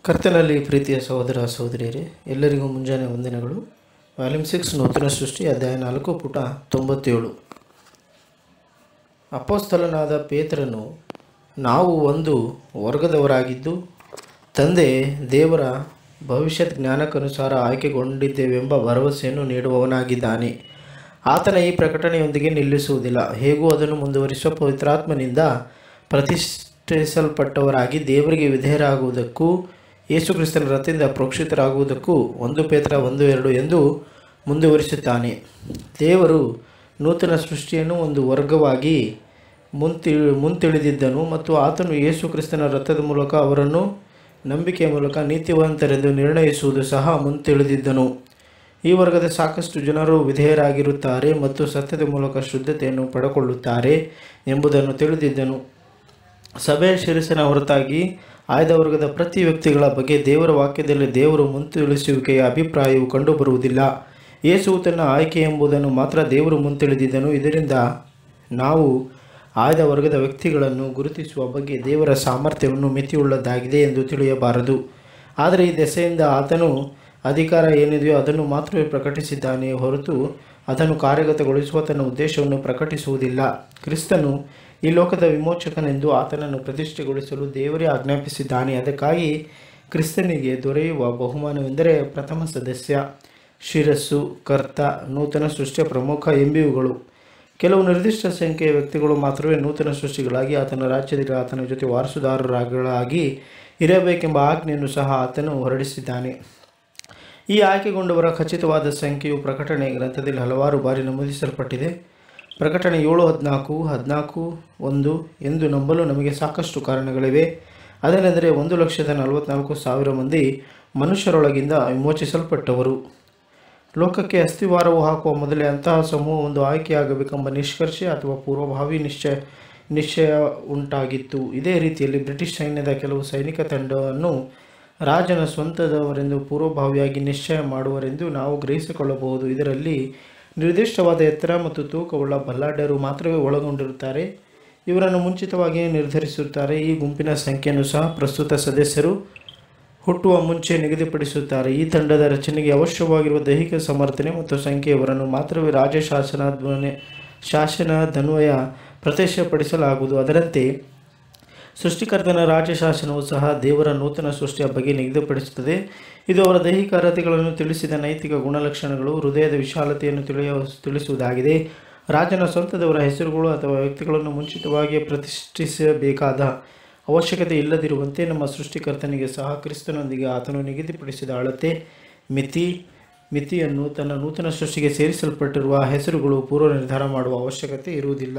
ಕರ್ತನಲ್ಲಿ ಪ್ರೀತಿಯ ಸಹೋದರ ಸಹೋದರಿಯರೇ ಎಲ್ಲರಿಗೂ ಮುಂಜಾನೆ ವಂದನೆಗಳು ವಾಲ್ಯೂಮ್ ಸಿಕ್ಸ್ ನೂತನ ಸೃಷ್ಟಿ ಅಧ್ಯಾಯ ನಾಲ್ಕು ಪುಟ ತೊಂಬತ್ತೇಳು ಅಪೋಸ್ತಲನಾದ ಪೇತ್ರನು ನಾವು ಒಂದು ವರ್ಗದವರಾಗಿದ್ದು ತಂದೆ ದೇವರ ಭವಿಷ್ಯತ್ ಜ್ಞಾನಕ್ಕನುಸಾರ ಆಯ್ಕೆಗೊಂಡಿದ್ದೇವೆಂಬ ಭರವಸೆಯನ್ನು ನೀಡುವವನಾಗಿದ್ದಾನೆ ಆತನ ಈ ಪ್ರಕಟಣೆಯೊಂದಿಗೆ ನಿಲ್ಲಿಸುವುದಿಲ್ಲ ಹೇಗೂ ಅದನ್ನು ಮುಂದುವರಿಸುವ ಪವಿತ್ರಾತ್ಮನಿಂದ ಪ್ರತಿಷ್ಠಿಸಲ್ಪಟ್ಟವರಾಗಿ ದೇವರಿಗೆ ವಿಧೇಯರಾಗುವುದಕ್ಕೂ ಯೇಸುಕ್ರಿಸ್ತನ ರಥದಿಂದ ಪ್ರೋಕ್ಷಿತರಾಗುವುದಕ್ಕೂ ಒಂದು ಪೇತ್ರ ಒಂದು ಎರಡು ಎಂದು ಮುಂದುವರಿಸುತ್ತಾನೆ ದೇವರು ನೂತನ ಸೃಷ್ಟಿಯನ್ನು ಒಂದು ವರ್ಗವಾಗಿ ಮುಂತಿ ಮುಂತಿಳಿದಿದ್ದನು ಮತ್ತು ಆತನು ಯೇಸು ಕ್ರಿಸ್ತನ ರಥದ ಮೂಲಕ ಅವರನ್ನು ನಂಬಿಕೆಯ ಮೂಲಕ ನೀತಿವಂತರೆಂದು ನಿರ್ಣಯಿಸುವುದು ಸಹ ಮುಂತಿಳಿದಿದ್ದನು ಈ ವರ್ಗದ ಸಾಕಷ್ಟು ಜನರು ವಿಧೇಯರಾಗಿರುತ್ತಾರೆ ಮತ್ತು ಸತ್ಯದ ಮೂಲಕ ಶುದ್ಧತೆಯನ್ನು ಪಡೆಕೊಳ್ಳುತ್ತಾರೆ ಎಂಬುದನ್ನು ತಿಳಿದಿದ್ದನು ಸಭೆಯ ಶಿರಸಿನ ಹೊರತಾಗಿ ಆಯ್ದ ವರ್ಗದ ಪ್ರತಿ ವ್ಯಕ್ತಿಗಳ ಬಗ್ಗೆ ದೇವರ ವಾಕ್ಯದಲ್ಲಿ ದೇವರು ಮುಂತಿಳಿಸುವಿಕೆಯ ಅಭಿಪ್ರಾಯವು ಕಂಡುಬರುವುದಿಲ್ಲ ಯೇಸುವು ತನ್ನ ಆಯ್ಕೆ ಎಂಬುದನ್ನು ಮಾತ್ರ ದೇವರು ಮುಂತಿಳಿದಿದ್ದನು ಇದರಿಂದ ನಾವು ಆಯ್ದ ವರ್ಗದ ವ್ಯಕ್ತಿಗಳನ್ನು ಗುರುತಿಸುವ ಬಗ್ಗೆ ದೇವರ ಸಾಮರ್ಥ್ಯವನ್ನು ಮಿತಿಯುಳ್ಳದ್ದಾಗಿದೆ ಎಂದು ತಿಳಿಯಬಾರದು ಆದರೆ ಈ ದೆಸೆಯಿಂದ ಆತನು ಅಧಿಕಾರ ಏನಿದೆಯೋ ಅದನ್ನು ಮಾತ್ರವೇ ಪ್ರಕಟಿಸಿದ್ದಾನೆಯೇ ಹೊರತು ಅದನ್ನು ಕಾರ್ಯಗತಗೊಳಿಸುವ ತನ್ನ ಉದ್ದೇಶವನ್ನು ಪ್ರಕಟಿಸುವುದಿಲ್ಲ ಕ್ರಿಸ್ತನು ಈ ಲೋಕದ ವಿಮೋಚಕನೆಂದು ಆತನನ್ನು ಪ್ರತಿಷ್ಠೆಗೊಳಿಸಲು ದೇವರೇ ಆಜ್ಞಾಪಿಸಿದ್ದಾನೆ ಅದಕ್ಕಾಗಿ ಕ್ರಿಸ್ತನಿಗೆ ದೊರೆಯುವ ಬಹುಮಾನವೆಂದರೆ ಪ್ರಥಮ ಸದಸ್ಯ ಶಿರಸ್ಸು ಕರ್ತ ನೂತನ ಸೃಷ್ಟಿಯ ಪ್ರಮುಖ ಎಂಬಿಯುಗಳು ಕೆಲವು ನಿರ್ದಿಷ್ಟ ಸಂಖ್ಯೆಯ ವ್ಯಕ್ತಿಗಳು ಮಾತ್ರವೇ ನೂತನ ಸೃಷ್ಟಿಗಳಾಗಿ ಆತನ ರಾಜ್ಯದಲ್ಲಿ ಆತನ ಜೊತೆ ವಾರಸುದಾರರಾಗಿ ಇರಬೇಕೆಂಬ ಆಜ್ಞೆಯನ್ನು ಸಹ ಆತನು ಹೊರಡಿಸಿದ್ದಾನೆ ಈ ಆಯ್ಕೆಗೊಂಡವರ ಖಚಿತವಾದ ಸಂಖ್ಯೆಯು ಪ್ರಕಟಣೆ ಗ್ರಂಥದಲ್ಲಿ ಹಲವಾರು ಬಾರಿ ನಮೂದಿಸಲ್ಪಟ್ಟಿದೆ ಪ್ರಕಟಣೆ ಏಳು ಹದಿನಾಲ್ಕು ಹದಿನಾಲ್ಕು ಒಂದು ಎಂದು ನಂಬಲು ನಮಗೆ ಸಾಕಷ್ಟು ಕಾರಣಗಳಿವೆ ಅದೇನೆಂದರೆ ಒಂದು ಲಕ್ಷದ ನಲವತ್ನಾಲ್ಕು ಸಾವಿರ ಮಂದಿ ಮನುಷ್ಯರೊಳಗಿಂದ ವಿಮೋಚಿಸಲ್ಪಟ್ಟವರು ಲೋಕಕ್ಕೆ ಅಸ್ಥಿವಾರವು ಹಾಕುವ ಮೊದಲೇ ಅಂತಹ ಸಮೂಹ ಒಂದು ಆಯ್ಕೆಯಾಗಬೇಕೆಂಬ ನಿಷ್ಕರ್ಷೆ ಅಥವಾ ಪೂರ್ವಭಾವಿ ನಿಶ್ಚಯ ನಿಶ್ಚಯ ಉಂಟಾಗಿತ್ತು ಇದೇ ರೀತಿಯಲ್ಲಿ ಬ್ರಿಟಿಷ್ ಸೈನ್ಯದ ಕೆಲವು ಸೈನಿಕ ತಂಡವನ್ನು ರಾಜನ ಸ್ವಂತದವರೆಂದು ಪೂರ್ವಭಾವಿಯಾಗಿ ನಿಶ್ಚಯ ಮಾಡುವರೆಂದು ನಾವು ಗ್ರಹಿಸಿಕೊಳ್ಳಬಹುದು ಇದರಲ್ಲಿ ನಿರ್ದಿಷ್ಟವಾದ ಎತ್ತರ ಮತ್ತು ತೂಕವುಳ್ಳ ಬಲ್ಲಾಢ್ಯರು ಮಾತ್ರವೇ ಒಳಗೊಂಡಿರುತ್ತಾರೆ ಇವರನ್ನು ಮುಂಚಿತವಾಗಿಯೇ ನಿರ್ಧರಿಸುತ್ತಾರೆ ಈ ಗುಂಪಿನ ಸಂಖ್ಯೆಯನ್ನು ಸಹ ಪ್ರಸ್ತುತ ಸದಸ್ಯರು ಹುಟ್ಟುವ ಮುಂಚೆ ನಿಗದಿಪಡಿಸುತ್ತಾರೆ ಈ ತಂಡದ ರಚನೆಗೆ ಅವಶ್ಯವಾಗಿರುವ ದೈಹಿಕ ಸಮರ್ಥನೆ ಮತ್ತು ಸಂಖ್ಯೆಯವರನ್ನು ಮಾತ್ರವೇ ರಾಜಶಾಸನ ಧ್ವನಿ ಶಾಸನದನ್ವಯ ಪ್ರತ್ಯಕ್ಷಪಡಿಸಲಾಗುವುದು ಅದರಂತೆ ಸೃಷ್ಟಿಕರ್ತನ ರಾಜಶಾಸನವು ಸಹ ದೇವರ ನೂತನ ಸೃಷ್ಟಿಯ ಬಗ್ಗೆ ನಿಗದಿಪಡಿಸುತ್ತದೆ ಇದು ಅವರ ದೈಹಿಕ ಅರ್ಹತೆಗಳನ್ನು ತಿಳಿಸಿದ ನೈತಿಕ ಗುಣಲಕ್ಷಣಗಳು ಹೃದಯದ ವಿಶಾಲತೆಯನ್ನು ತಿಳಿಯ ತಿಳಿಸುವುದಾಗಿದೆ ರಾಜನ ಸ್ವಂತದವರ ಹೆಸರುಗಳು ಅಥವಾ ವ್ಯಕ್ತಿಗಳನ್ನು ಮುಂಚಿತವಾಗಿ ಪ್ರತಿಷ್ಠಿಸಬೇಕಾದ ಅವಶ್ಯಕತೆ ಇಲ್ಲದಿರುವಂತೆ ನಮ್ಮ ಸೃಷ್ಟಿಕರ್ತನಿಗೆ ಸಹ ಕ್ರಿಸ್ತನೊಂದಿಗೆ ಆತನು ನಿಗದಿಪಡಿಸಿದ ಅಳತೆ ಮಿತಿ ಮಿತಿಯನ್ನು ತನ್ನ ನೂತನ ಸೃಷ್ಟಿಗೆ ಸೇರಿಸಲ್ಪಟ್ಟಿರುವ ಹೆಸರುಗಳು ಪೂರ್ವ ನಿರ್ಧಾರ ಮಾಡುವ ಅವಶ್ಯಕತೆ ಇರುವುದಿಲ್ಲ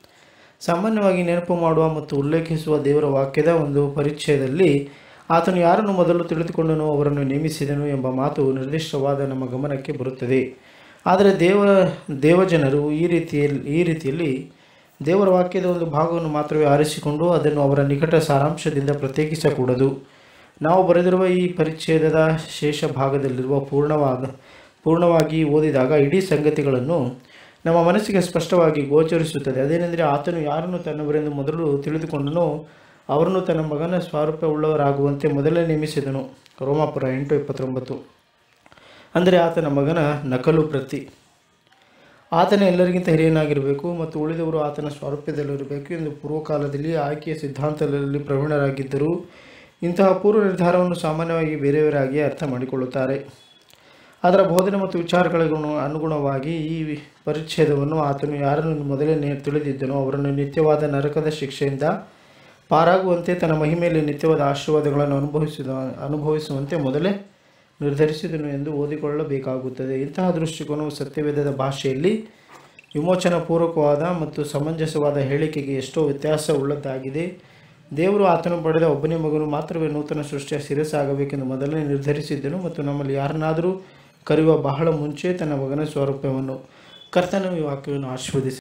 ಸಾಮಾನ್ಯವಾಗಿ ನೆನಪು ಮಾಡುವ ಮತ್ತು ಉಲ್ಲೇಖಿಸುವ ದೇವರ ವಾಕ್ಯದ ಒಂದು ಪರಿಚಯದಲ್ಲಿ ಆತನು ಯಾರನ್ನು ಮೊದಲು ತಿಳಿದುಕೊಂಡನೋ ಅವರನ್ನು ನೇಮಿಸಿದನು ಎಂಬ ಮಾತು ನಿರ್ದಿಷ್ಟವಾದ ನಮ್ಮ ಗಮನಕ್ಕೆ ಬರುತ್ತದೆ ಆದರೆ ದೇವ ದೇವಜನರು ಈ ರೀತಿಯಲ್ಲಿ ಈ ರೀತಿಯಲ್ಲಿ ದೇವರ ವಾಕ್ಯದ ಒಂದು ಭಾಗವನ್ನು ಮಾತ್ರವೇ ಆರಿಸಿಕೊಂಡು ಅದನ್ನು ಅವರ ನಿಕಟ ಸಾರಾಂಶದಿಂದ ಪ್ರತ್ಯೇಕಿಸಕೂಡದು ನಾವು ಬರೆದಿರುವ ಈ ಪರಿಚ್ಛೇದದ ಶೇಷ ಭಾಗದಲ್ಲಿರುವ ಪೂರ್ಣವಾದ ಪೂರ್ಣವಾಗಿ ಓದಿದಾಗ ಇಡೀ ಸಂಗತಿಗಳನ್ನು ನಮ್ಮ ಮನಸ್ಸಿಗೆ ಸ್ಪಷ್ಟವಾಗಿ ಗೋಚರಿಸುತ್ತದೆ ಅದೇನೆಂದರೆ ಆತನು ಯಾರನ್ನು ತನ್ನವರೆಂದು ಮೊದಲು ತಿಳಿದುಕೊಂಡನೋ ಅವರನ್ನು ತನ್ನ ಮಗನ ಸ್ವಾರೂಪ್ಯವುಳ್ಳವರಾಗುವಂತೆ ಮೊದಲೇ ನೇಮಿಸಿದನು ರೋಮಾಪುರ ಎಂಟು ಇಪ್ಪತ್ತೊಂಬತ್ತು ಅಂದರೆ ಆತನ ಮಗನ ನಕಲು ಪ್ರತಿ ಆತನ ಎಲ್ಲರಿಗಿಂತ ಹಿರಿಯನಾಗಿರಬೇಕು ಮತ್ತು ಉಳಿದವರು ಆತನ ಸ್ವಾರೂಪ್ಯದಲ್ಲಿರಬೇಕು ಎಂದು ಪೂರ್ವಕಾಲದಲ್ಲಿ ಆಯ್ಕೆಯ ಸಿದ್ಧಾಂತದಲ್ಲಿ ಪ್ರವೀಣರಾಗಿದ್ದರು ಇಂತಹ ಪೂರ್ವ ನಿರ್ಧಾರವನ್ನು ಸಾಮಾನ್ಯವಾಗಿ ಬೇರೆಯವರಾಗಿ ಅರ್ಥ ಮಾಡಿಕೊಳ್ಳುತ್ತಾರೆ ಅದರ ಬೋಧನೆ ಮತ್ತು ವಿಚಾರಗಳಿಗೂ ಅನುಗುಣವಾಗಿ ಈ ಪರಿಚ್ಛೇದವನ್ನು ಆತನು ಯಾರನ್ನು ಮೊದಲೇ ನೇ ತಿಳಿದಿದ್ದನೋ ಅವರನ್ನು ನಿತ್ಯವಾದ ನರಕದ ಶಿಕ್ಷೆಯಿಂದ ಪಾರಾಗುವಂತೆ ತನ್ನ ಮಹಿಮೆಯಲ್ಲಿ ನಿತ್ಯವಾದ ಆಶೀರ್ವಾದಗಳನ್ನು ಅನುಭವಿಸಿದ ಅನುಭವಿಸುವಂತೆ ಮೊದಲೇ ನಿರ್ಧರಿಸಿದನು ಎಂದು ಓದಿಕೊಳ್ಳಬೇಕಾಗುತ್ತದೆ ಇಂತಹ ದೃಷ್ಟಿಕೋನವು ಸತ್ಯವೇದದ ಭಾಷೆಯಲ್ಲಿ ವಿಮೋಚನಾಪೂರ್ವಕವಾದ ಮತ್ತು ಸಮಂಜಸವಾದ ಹೇಳಿಕೆಗೆ ಎಷ್ಟೋ ವ್ಯತ್ಯಾಸ ಉಳ್ಳದ್ದಾಗಿದೆ ದೇವರು ಆತನು ಪಡೆದ ಒಬ್ಬನೇ ಮಗನು ಮಾತ್ರವೇ ನೂತನ ಸೃಷ್ಟಿಯ ಶಿರಸಾಗಬೇಕೆಂದು ಮೊದಲೇ ನಿರ್ಧರಿಸಿದ್ದನು ಮತ್ತು ನಮ್ಮಲ್ಲಿ ಯಾರನ್ನಾದರೂ ಕರೆಯುವ ಬಹಳ ಮುಂಚೆ ತನ್ನ ಮಗನ ಸ್ವರೂಪವನ್ನು ಕರ್ತನ ಈ ವಾಕ್ಯವನ್ನು ಆಶೀರ್ವದಿಸಿ